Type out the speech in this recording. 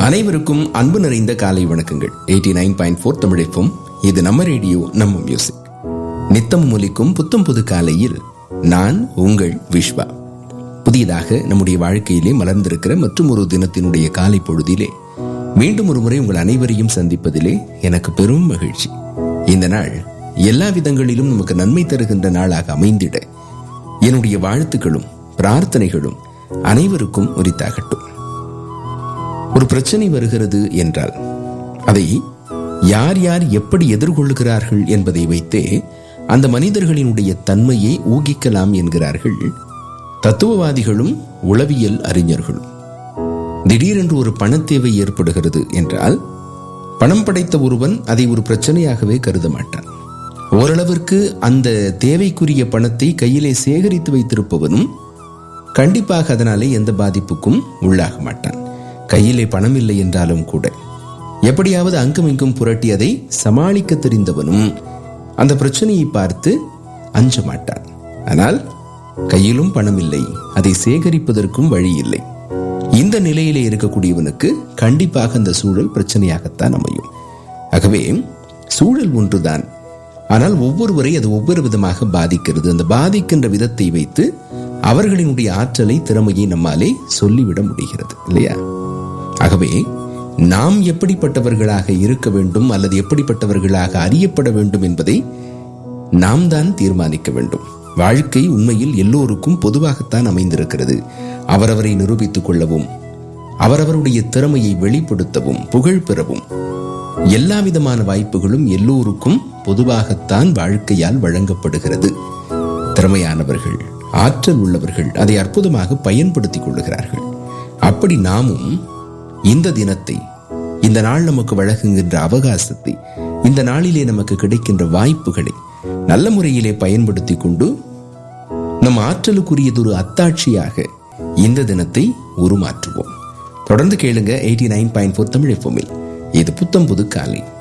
அனைவருக்கும் அன்பு நிறைந்த காலை வணக்கங்கள் எயிட்டி நைன் பாயிண்ட் ஃபோர் தமிழைப்பும் இது நம்ம ரேடியோ நம்ம மியூசிக் நித்தம் ஒலிக்கும் புத்தம் புது காலையில் நான் உங்கள் விஸ்வா புதியதாக நம்முடைய வாழ்க்கையிலே மலர்ந்திருக்கிற மற்றும் ஒரு தினத்தினுடைய காலை பொழுதிலே மீண்டும் ஒரு முறை உங்கள் அனைவரையும் சந்திப்பதிலே எனக்கு பெரும் மகிழ்ச்சி இந்த நாள் எல்லா விதங்களிலும் நமக்கு நன்மை தருகின்ற நாளாக அமைந்திட என்னுடைய வாழ்த்துக்களும் பிரார்த்தனைகளும் அனைவருக்கும் உரித்தாகட்டும் ஒரு பிரச்சனை வருகிறது என்றால் அதை யார் யார் எப்படி எதிர்கொள்கிறார்கள் என்பதை வைத்தே அந்த மனிதர்களினுடைய தன்மையை ஊகிக்கலாம் என்கிறார்கள் தத்துவவாதிகளும் உளவியல் அறிஞர்களும் திடீரென்று ஒரு பணத்தேவை ஏற்படுகிறது என்றால் பணம் படைத்த ஒருவன் அதை ஒரு பிரச்சனையாகவே கருத மாட்டான் ஓரளவிற்கு அந்த தேவைக்குரிய பணத்தை கையிலே சேகரித்து வைத்திருப்பவனும் கண்டிப்பாக அதனாலே எந்த பாதிப்புக்கும் உள்ளாக மாட்டான் கையிலே பணம் இல்லை என்றாலும் கூட எப்படியாவது அங்கும் இங்கும் புரட்டி அதை சமாளிக்க தெரிந்தவனும் அந்த பிரச்சனையை பார்த்து அஞ்ச மாட்டான் ஆனால் கையிலும் பணம் இல்லை அதை சேகரிப்பதற்கும் வழி இல்லை இந்த நிலையிலே இருக்கக்கூடியவனுக்கு கண்டிப்பாக அந்த சூழல் பிரச்சனையாகத்தான் அமையும் ஆகவே சூழல் ஒன்றுதான் ஆனால் ஒவ்வொருவரை அது ஒவ்வொரு விதமாக பாதிக்கிறது அந்த பாதிக்கின்ற விதத்தை வைத்து அவர்களினுடைய ஆற்றலை திறமையை நம்மாலே சொல்லிவிட முடிகிறது இல்லையா ஆகவே நாம் எப்படிப்பட்டவர்களாக இருக்க வேண்டும் அல்லது எப்படிப்பட்டவர்களாக அறியப்பட வேண்டும் என்பதை நாம் தான் தீர்மானிக்க வேண்டும் வாழ்க்கை உண்மையில் எல்லோருக்கும் பொதுவாகத்தான் அமைந்திருக்கிறது அவரவரை நிரூபித்துக் கொள்ளவும் அவரவருடைய திறமையை வெளிப்படுத்தவும் புகழ் பெறவும் எல்லா விதமான வாய்ப்புகளும் எல்லோருக்கும் பொதுவாகத்தான் வாழ்க்கையால் வழங்கப்படுகிறது திறமையானவர்கள் ஆற்றல் உள்ளவர்கள் அதை அற்புதமாக பயன்படுத்திக் கொள்ளுகிறார்கள் அப்படி நாமும் இந்த தினத்தை இந்த நாள் நமக்கு வழங்குகின்ற அவகாசத்தை இந்த நாளிலே நமக்கு கிடைக்கின்ற வாய்ப்புகளை நல்ல முறையிலே பயன்படுத்தி கொண்டு நம் ஆற்றலுக்குரியதொரு அத்தாட்சியாக இந்த தினத்தை உருமாற்றுவோம் தொடர்ந்து கேளுங்க eighty nine point four Tamil எஃப்எம்மில் இது புத்தம் புது காலை